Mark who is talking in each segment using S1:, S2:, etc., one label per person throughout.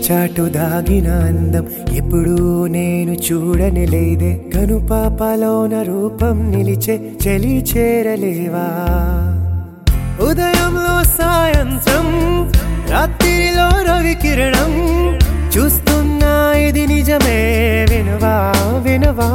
S1: చాటు దాగిన అందం ఎప్పుడూ నేను చూడని లేదే కనుపాపలోన రూపం నిలిచే చలి చేరలేవా ఉదయంలో సాయంత్రం రాత్రిలో రవి కిరణం చూస్తున్నా ఇది నిజమే వినవా వినవా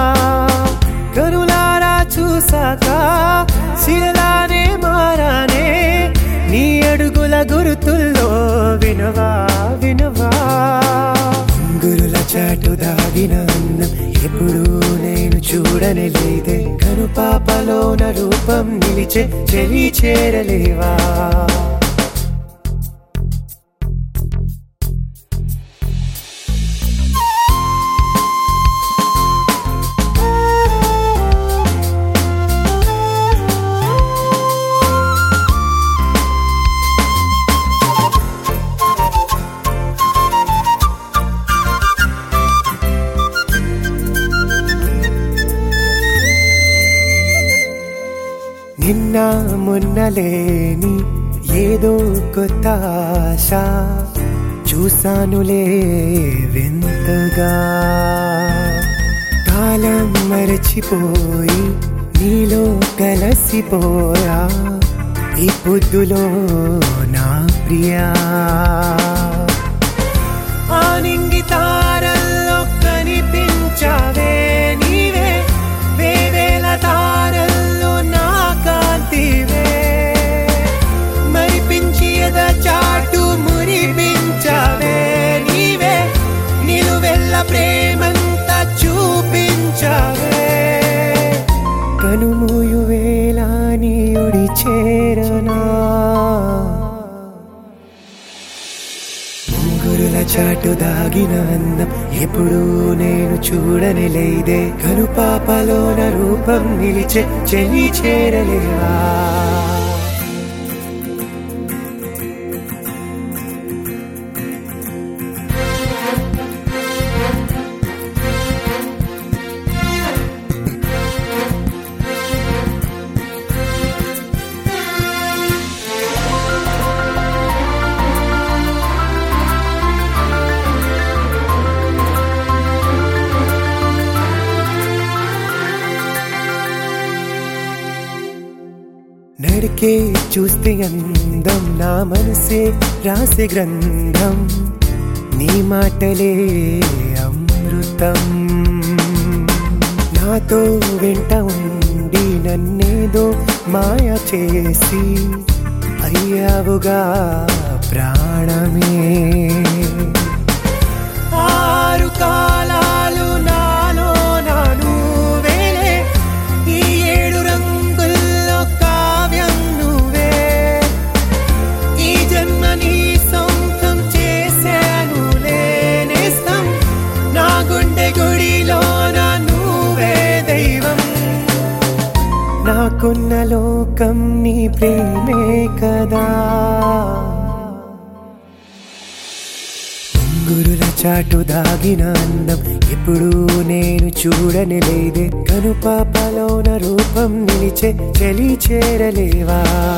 S1: కనులారా చూసాక శిలలానే మారానే నీ అడుగుల గురుతుల్లో వినవా వినవా గురుల చాటు దాగిన అన్నం ఎప్పుడూ నేను చూడని లేదే కనుపాపలోన రూపం నిలిచే చెలి చేరలేవా నిన్న మొన్నలేని ఏదో కొత్త ఆశ చూసానులే వింతగా కాలం మరచిపోయి నీలో కలసిపోయా ఈ పొద్దులో నా ప్రియా ఆనింగి తారల్లో కనిపించావే నీవే వేవేల తారల్లో నా కాంతివే మరిపించి ఎద చాటు మురిపించావే నీవే నిలువెల్ల ప్రేమంతా చూపించావే కనుమూయు వేళ నీయుడి చేరనా గురుల చాటు దాగిన అందం ఎప్పుడూ నేను చూడని లేదే కనుపాపలోన రూపం నిలిచే చెలి చేరలేవా నడికే చూస్తే అందం నా మనసే రాసే గ్రంథం నీ మాటలే అమృతం నాతో వెంట ఉండి నన్నేదో మాయ చేసి అయ్యావుగా ప్రాణమే ఆరు కాలాలు నాలో నాను వేలే ఈ ఏడు రంగుల్లో కావ్యం నువ్వే ఈ జన్మ నీ సొంతం చేశాను లేనేస్తం నా గుండె గుడిలో నా నువ్వే దైవం నాకున్న లోకం నీ ప్రేమే కదా గురుల చాటు దాగిన అందం ఎప్పుడూ నేను చూడని లేదే కనుపాపలోన రూపం నిలిచే చలి చేరలేవా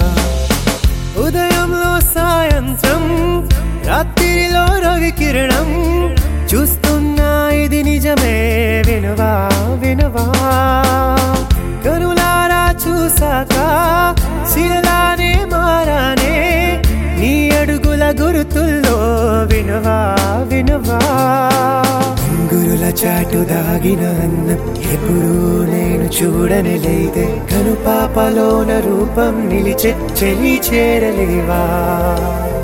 S1: ఉదయంలో సాయంత్రం రాత్రిలో రవి కిరణం చూస్తున్నా ఇది నిజమే వినవా వినవా కనులారా చూసాక శిలలానే మారానే నీ అడుగుల గురుతుల్లో వినవా వినవా గురుల చాటు దాగిన అందం ఎప్పుడూ నేను చూడని లేదే కనుపాపలోన రూపం నిలిచే చెలి చేరలేవా